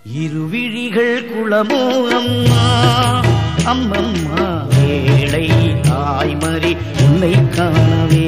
இருவிழிகள் குளமோ அம்மா அம்மம்மா ஏழை தாய்மறி உன்னை காணவே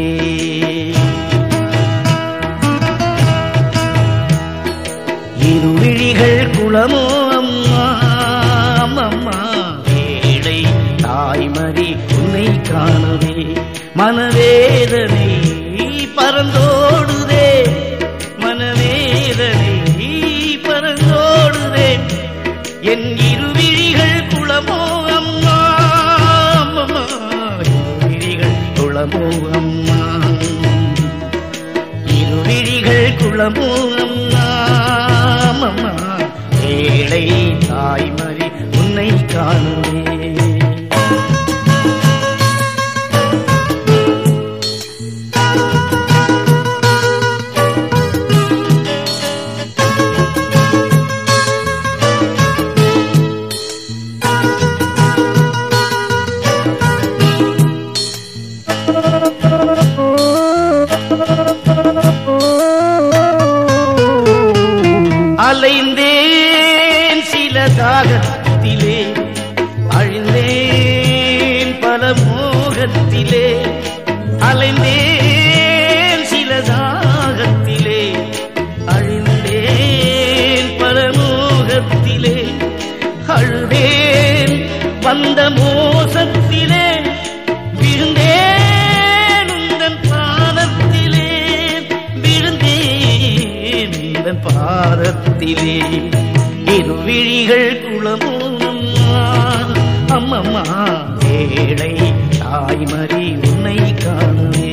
இருவிழிகள் குளமோ அம்மா அம்மம்மா ஏழை தாய்மறி உன்னை காணவே மனவேதனை பறந்தோடுதே மனவேதனை பறந்தோடுதே என் இருவிழிகள் குளமோ அம்மா அம்மம்மா இருவிழிகள் குளமோ அம்மா இருவிழிகள் குளமோ அம்மா அம்மம்மா ஏழை தாய்மறி உன்னை காணுவே அலைந்தேன் சில தாகத்திலே அழிந்தேன் பல மோகத்திலே அலைந்தேன் சில தாகத்திலே அழிந்தேன் பல மோகத்திலே அழுதேன் வந்த மோசத்திலே விழுந்தேன் உந்தன் பாதத்திலே விழுந்தேன் உந்தன் பாதத்திலே இருவிழிகள் குளமோ அம்மம்மா ஏழை தாய்மறி உன்னை காணுவே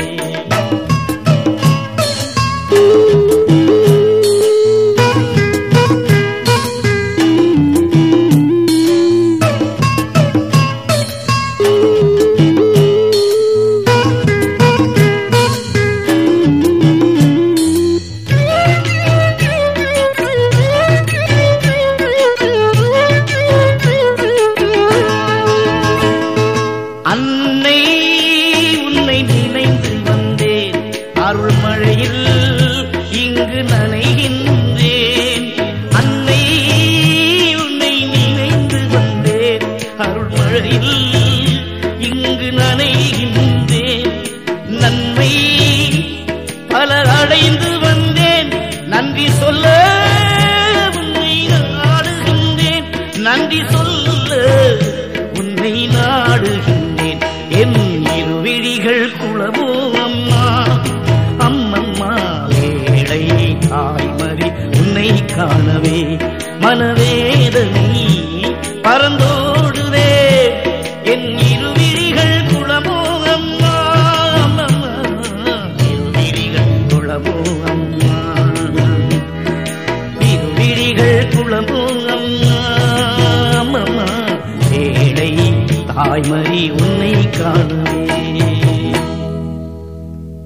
அன்னை உன்னை நினைந்து வந்தேன் அருள்மழையில் இங்கு நனைகின்றேன் அன்னை உன்னை நினைந்து வந்தேன் அருள்மழையில் இங்கு நனைகின்றேன் நன்மை பல அடைந்து வந்தேன் நன்றி சொல்ல உன்னை நாடுகின்றேன் நன்றி சொல்ல உன்னை நாடுகின்றேன் என் இருவிழிகள் குளமோ அம்மா அம்மம்மா ஏழை தாய்மறி உன்னை காணவே மனவேதனை பறந்தோடுதே என் இருவிழிகள் குளமோ அம்மா அம்மம்மா இருவிழிகள் குளமோ அம்மா இருவிழிகள் குளமோ அம்மா அம்மம்மா ஏழை தாய்மறி உன்னை காண